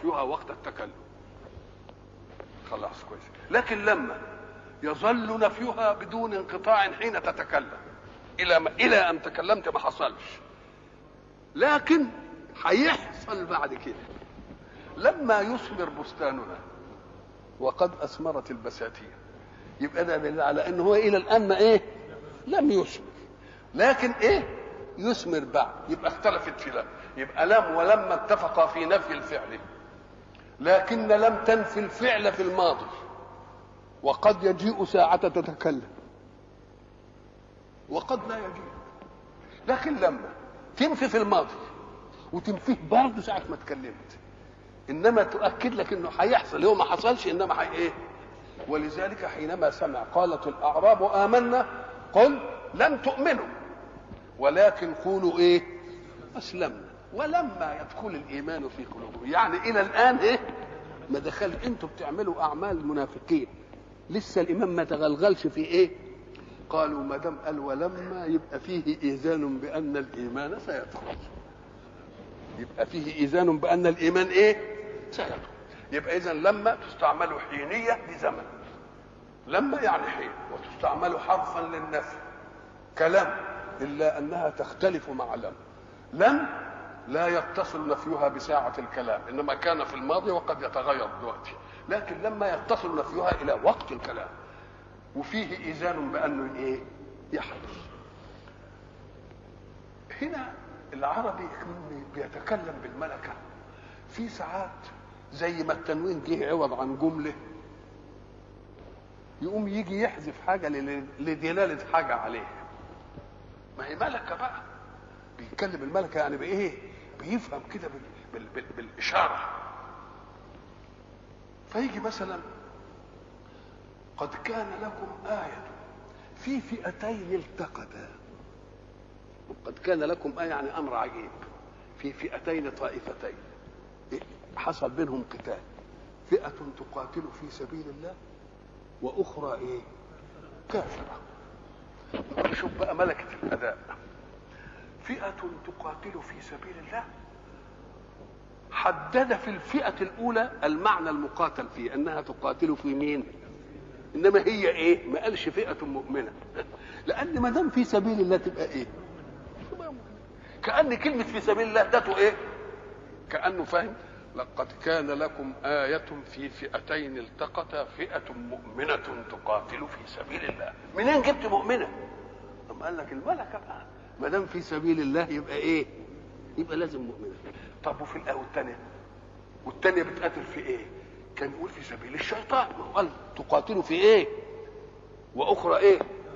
نفيها وقت التكلم خلاص كويس لكن لما يظل نفيها بدون انقطاع حين تتكلم الى ما الى ان تكلمت ما حصلش لكن هيحصل بعد كده لما يثمر بستاننا وقد اثمرت البساتين يبقى ده دليل على ان هو الى الان ما ايه لم يثمر لكن ايه يثمر بعد يبقى اختلفت في لم يبقى لم ولما اتفقا في نفي الفعل لكن لم تنفي الفعل في الماضي وقد يجيء ساعة تتكلم وقد لا يجيء لكن لما تنفي في الماضي وتنفيه برضه ساعة ما اتكلمت انما تؤكد لك انه هيحصل هو ما حصلش انما هي ايه ولذلك حينما سمع قالت الاعراب امنا قل لم تؤمنوا ولكن قولوا ايه اسلمنا ولما يدخل الايمان في قلوبهم يعني الى الان ايه ما دخل انتوا بتعملوا اعمال المنافقين لسه الايمان ما تغلغلش في ايه قالوا ما دام قال ولما يبقى فيه ايذان بان الايمان سيدخل يبقى فيه ايذان بان الايمان ايه سيدخل يبقى اذا لما تستعمل حينيه لزمن لما يعني حين وتستعمل حرفا للنفي كلام الا انها تختلف مع لم لم لا يتصل نفيها بساعة الكلام إنما كان في الماضي وقد يتغير دلوقتي لكن لما يتصل نفيها إلى وقت الكلام وفيه إيذان بأنه إيه يحدث هنا العربي بيتكلم بالملكة في ساعات زي ما التنوين جه عوض عن جملة يقوم يجي يحذف حاجة لدلالة حاجة عليها ما هي ملكة بقى بيتكلم الملكة يعني بإيه بيفهم كده بال... بال... بال... بالإشارة فيجي مثلا قد كان لكم آية في فئتين التقتا قد كان لكم آية يعني أمر عجيب في فئتين طائفتين حصل بينهم قتال فئة تقاتل في سبيل الله وأخرى إيه كافرة شوف بقى ملكة الأداء فئة تقاتل في سبيل الله حدد في الفئة الأولى المعنى المقاتل فيه أنها تقاتل في مين؟ إنما هي إيه؟ ما قالش فئة مؤمنة لأن ما دام في سبيل الله تبقى إيه؟ كأن كلمة في سبيل الله ده إيه؟ كأنه فاهم لقد كان لكم آية في فئتين التقتا فئة مؤمنة تقاتل في سبيل الله منين جبت مؤمنة؟ طب قال لك الملكة بقى ما دام في سبيل الله يبقى ايه؟ يبقى لازم مؤمنه. طب وفي الايه الثانيه؟ والثانيه بتقاتل في ايه؟ كان يقول في سبيل الشيطان ما هو قال تقاتلوا في ايه؟ واخرى ايه؟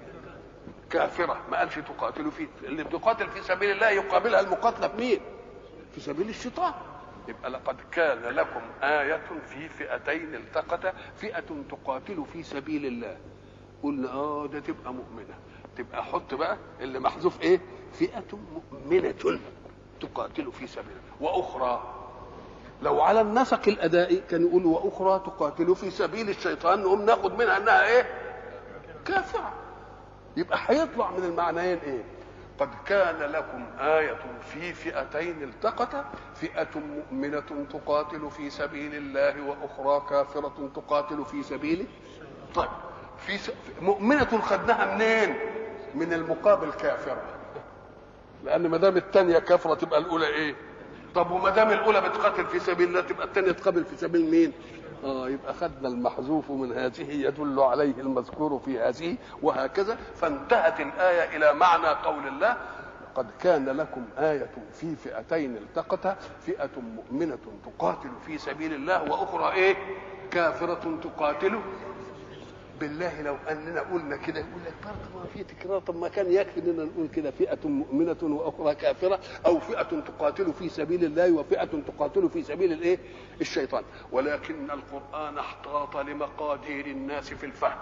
كافره ما قالش تقاتلوا في اللي بتقاتل في سبيل الله يقابلها المقاتله بمين؟ في سبيل الشيطان. يبقى لقد كان لكم آية في فئتين التقتا فئة تقاتل في سبيل الله. قلنا اه ده تبقى مؤمنه. تبقى حط بقى اللي محذوف ايه فئة مؤمنة تقاتل في سبيل الله وأخرى لو على النسق الأدائي كان يقول وأخرى تقاتل في سبيل الشيطان نقوم ناخد منها أنها إيه كافرة يبقى هيطلع من المعنيين إيه قد كان لكم آية في فئتين التقتا فئة مؤمنة تقاتل في سبيل الله وأخرى كافرة تقاتل في سبيله طيب في س... مؤمنة خدناها منين؟ من المقابل كافرة لأن ما دام الثانية كافرة تبقى الأولى إيه؟ طب وما دام الأولى بتقاتل في سبيل الله تبقى الثانية تقابل في سبيل مين؟ اه يبقى خدنا المحذوف من هذه يدل عليه المذكور في هذه وهكذا فانتهت الآية إلى معنى قول الله قد كان لكم آية في فئتين التقتا فئة مؤمنة تقاتل في سبيل الله وأخرى إيه؟ كافرة تقاتل بالله لو اننا قلنا كده يقول لك برضه ما في تكرار طب ما كان يكفي اننا نقول كده فئه مؤمنه واخرى كافره او فئه تقاتل في سبيل الله وفئه تقاتل في سبيل الايه؟ الشيطان ولكن القران احتاط لمقادير الناس في الفهم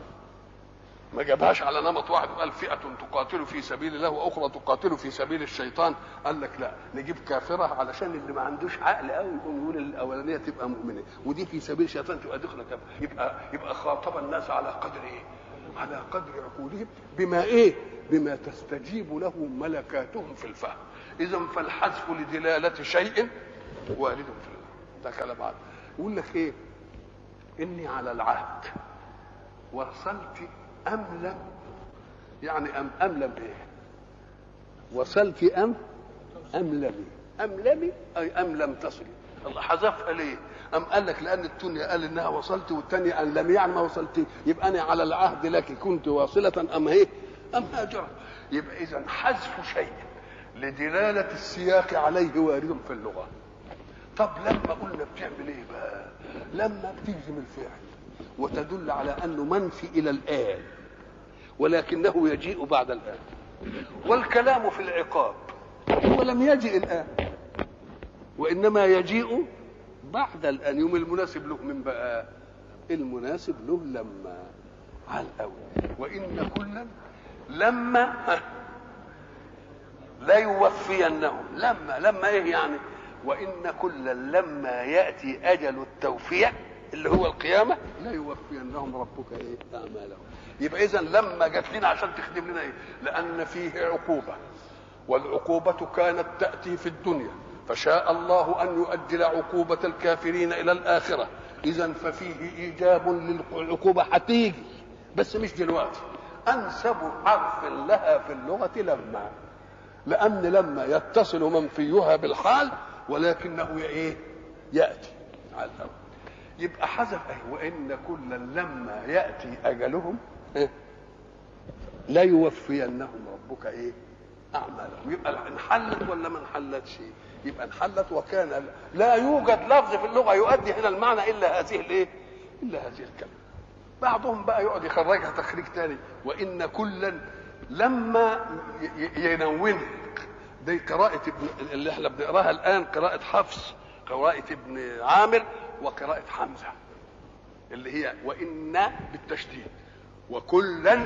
ما جابهاش على نمط واحد وقال فئة تقاتل في سبيل الله وأخرى تقاتل في سبيل الشيطان قال لك لا نجيب كافرة علشان اللي ما عندوش عقل قوي يقوم يقول الأولانية تبقى مؤمنة ودي في سبيل الشيطان تبقى دخلة كافرة يبقى يبقى خاطب الناس على قدر إيه؟ على قدر عقولهم بما إيه؟ بما تستجيب له ملكاتهم في الفهم إذا فالحذف لدلالة شيء وارد في الله ده كلام عاد يقول لك ايه اني على العهد وصلت ام لم يعني ام ام لم ايه وصلت ام ام لم ام لم اي ام لم تصل الله حذفها ليه أم قال لك لأن الدنيا قال إنها وصلت والثانية أن لم يعني ما وصلت يبقى أنا على العهد لك كنت واصلة أم هي أم هاجرة يبقى إذا حذف شيء لدلالة السياق عليه وارد في اللغة طب لما قلنا بتعمل ايه بقى لما بتجزم الفعل وتدل على انه منفي الى الان ولكنه يجيء بعد الان والكلام في العقاب هو لم يجئ الان وانما يجيء بعد الان يوم المناسب له من بقى المناسب له لما على الاول وان كلا لما لا يوفينهم لما لما ايه يعني وان كلا لما ياتي اجل التوفيه اللي هو القيامه لا يوفينهم ربك ايه اعمالهم يبقى اذا لما جت لنا عشان تخدم لنا ايه لان فيه عقوبه والعقوبه كانت تاتي في الدنيا فشاء الله ان يؤجل عقوبه الكافرين الى الاخره اذا ففيه ايجاب للعقوبه هتيجي بس مش دلوقتي انسب حرف لها في اللغه لما لان لما يتصل منفيها بالحال ولكنه ايه ياتي على الاول يبقى حذف ايه وان كلا لما ياتي اجلهم إيه؟ لا يوفينهم ربك ايه اعمالهم يبقى انحلت ولا ما انحلتش يبقى انحلت وكان لا يوجد لفظ في اللغه يؤدي الى المعنى الا هذه الايه الا هذه الكلمه بعضهم بقى يقعد يخرجها تخريج تاني وان كلا لما ينون دي قراءة ابن اللي احنا بنقراها الآن قراءة حفص قراءة ابن عامر وقراءة حمزة اللي هي وإن بالتشديد وكلا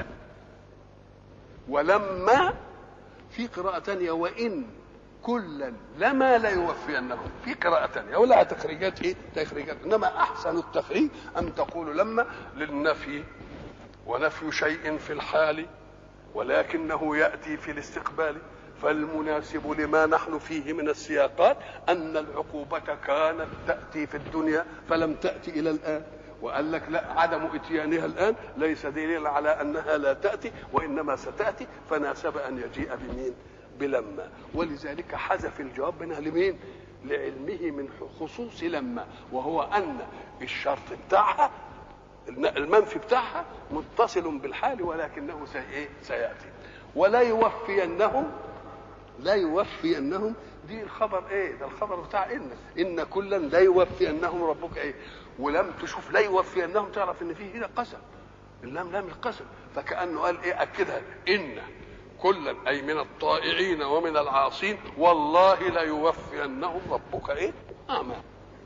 ولما في قراءة تانية وإن كلا لما لا يوفينهم في قراءة تانية ولا تخريجات ايه تخريجات انما احسن التخريج ان تقول لما للنفي ونفي شيء في الحال ولكنه ياتي في الاستقبال فالمناسب لما نحن فيه من السياقات ان العقوبه كانت تاتي في الدنيا فلم تاتي الى الان وقال لك لا عدم اتيانها الان ليس دليل على انها لا تاتي وانما ستاتي فناسب ان يجيء بمين بلما ولذلك حذف الجواب منها لمين لعلمه من خصوص لما وهو ان الشرط بتاعها المنفي بتاعها متصل بالحال ولكنه سي سياتي ولا يوفينهم لا يوفينهم دي الخبر ايه ده الخبر بتاع ان ان كلا لا يوفينهم ربك ايه ولم تشوف لا يوفينهم تعرف ان فيه هنا قسم اللام لام القسم فكانه قال ايه اكدها ان كلا اي من الطائعين ومن العاصين والله لا يوفينهم ربك ايه اعمال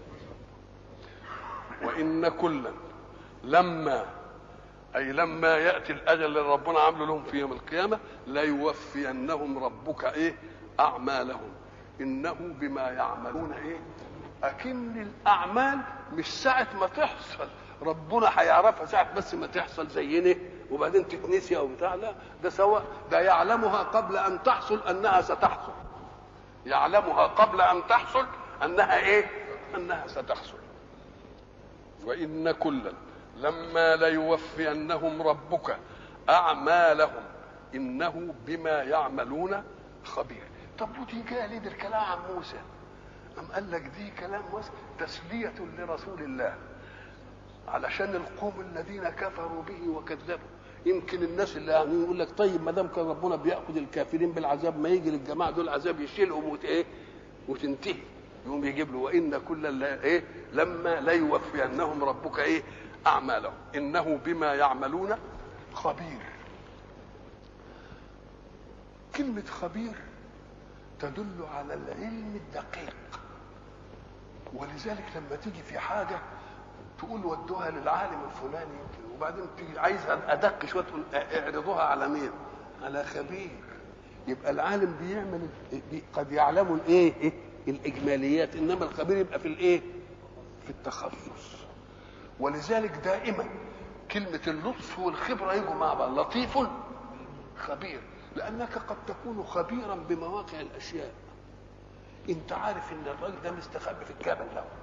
وان كلا لما اي لما ياتي الاجل اللي ربنا عامله لهم في يوم القيامه لا يوفينهم ربك ايه اعمالهم انه بما يعملون ايه اكن الاعمال مش ساعه ما تحصل ربنا هيعرفها ساعه بس ما تحصل زينا وبعدين تتنسي او بتاع لا ده سواء ده يعلمها قبل ان تحصل انها ستحصل يعلمها قبل ان تحصل انها ايه انها ستحصل وان كلا لما ليوفينهم ربك اعمالهم انه بما يعملون خبير طب ودي جايه ليه ده الكلام عن موسى أم قال لك دي كلام موسى تسلية لرسول الله علشان القوم الذين كفروا به وكذبوا يمكن الناس اللي يعني يقول لك طيب ما دام كان ربنا بياخذ الكافرين بالعذاب ما يجي للجماعه دول عذاب يشيلهم وت ايه وتنتهي يقوم يجيب له وان كلا لا ايه لما لا يوفينهم ربك ايه اعمالهم انه بما يعملون خبير كلمه خبير تدل على العلم الدقيق ولذلك لما تيجي في حاجه تقول ودوها للعالم الفلاني وبعدين تيجي عايزها ادق شويه تقول اعرضوها على مين؟ على خبير يبقى العالم بيعمل قد يعلم الايه؟ إيه؟ الاجماليات انما الخبير يبقى في الايه؟ في التخصص ولذلك دائما كلمة اللطف والخبرة يجوا مع بعض لطيف خبير لأنك قد تكون خبيرا بمواقع الأشياء أنت عارف إن الراجل ده مستخبي في الجبل ده